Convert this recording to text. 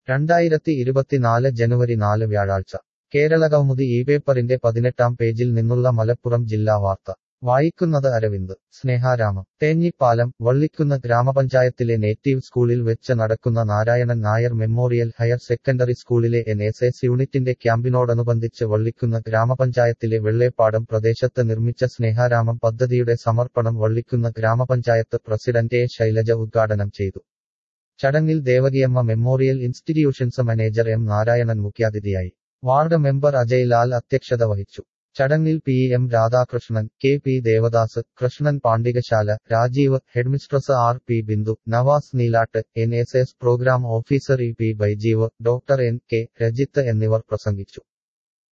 രണ്ടായിരത്തി ഇരുപത്തിനാല് ജനുവരി നാല് വ്യാഴാഴ്ച കേരളകൗമുദി ഈ പേപ്പറിന്റെ പതിനെട്ടാം പേജിൽ നിന്നുള്ള മലപ്പുറം ജില്ലാ വാർത്ത വായിക്കുന്നത് അരവിന്ദ് സ്നേഹാരാമം തേഞ്ഞിപ്പാലം വള്ളിക്കുന്ന് ഗ്രാമപഞ്ചായത്തിലെ നേറ്റീവ് സ്കൂളിൽ വെച്ച് നടക്കുന്ന Narayanan Nair memorial higher secondary സ്കൂളിലെ എൻ എസ് എസ് യൂണിറ്റിന്റെ ക്യാമ്പിനോടനുബന്ധിച്ച് വള്ളിക്കുന്ന് ഗ്രാമപഞ്ചായത്തിലെ വെള്ളേപ്പാടം പ്രദേശത്ത് നിർമ്മിച്ച സ്നേഹാരാമം പദ്ധതിയുടെ സമർപ്പണം വള്ളിക്കുന്ന് ഗ്രാമപഞ്ചായത്ത് പ്രസിഡന്റ് എ ശൈലജ ഉദ്ഘാടനം ചെയ്തു ചടങ്ങിൽ Devakiyamma memorial institutions manager M Narayanan മുഖ്യാതിഥിയായി വാർഡ് മെമ്പർ അജയ് ലാൽ അധ്യക്ഷത വഹിച്ചു ചടങ്ങിൽ P M Radhakrishnan K P Devadas Krishnan Pandikasala Rajeev headmistress R P Bindu Navas Neelatt N S S programme officer E P Baijeev doctor N K Rajith എന്നിവർ പ്രസംഗിച്ചു